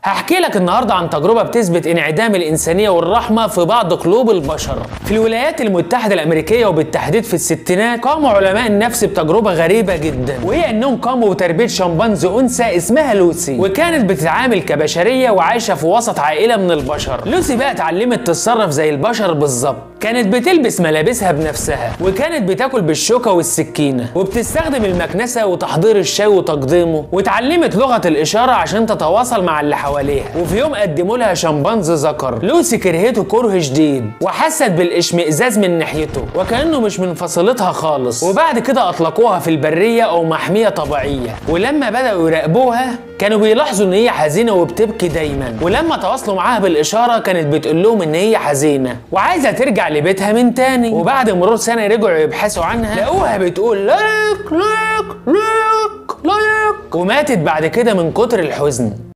هحكي لك النهارده عن تجربه بتثبت انعدام الانسانيه والرحمه في بعض قلوب البشر في الولايات المتحده الامريكيه وبالتحديد في الستينات قاموا علماء النفس بتجربه غريبه جدا وهي انهم قاموا بتربيه شمبانزي انثى اسمها لوسي وكانت بتتعامل كبشريه وعايشه في وسط عائله من البشر لوسي بقى اتعلمت تتصرف زي البشر بالظبط كانت بتلبس ملابسها بنفسها وكانت بتاكل بالشوكه والسكينه وبتستخدم المكنسه وتحضير الشاي وتقديمه واتعلمت لغه الاشاره عشان تتواصل مع اللي حواليها وفي يوم قدموا لها شمبانزي ذكر لوسي كرهته كره شديد وحست بالاشمئزاز من ناحيته وكانه مش من فصيلتها خالص وبعد كده اطلقوها في البريه او محميه طبيعيه ولما بداوا يراقبوها كانوا بيلاحظوا ان هي حزينه وبتبكي دايما ولما تواصلوا معاها بالاشاره كانت بتقول لهم ان هي حزينه وعايزه ترجع لبيتها من تاني وبعد مرور سنه رجعوا يبحثوا عنها لقوها بتقول ليك ليك ليك ليك وماتت بعد كده من كتر الحزن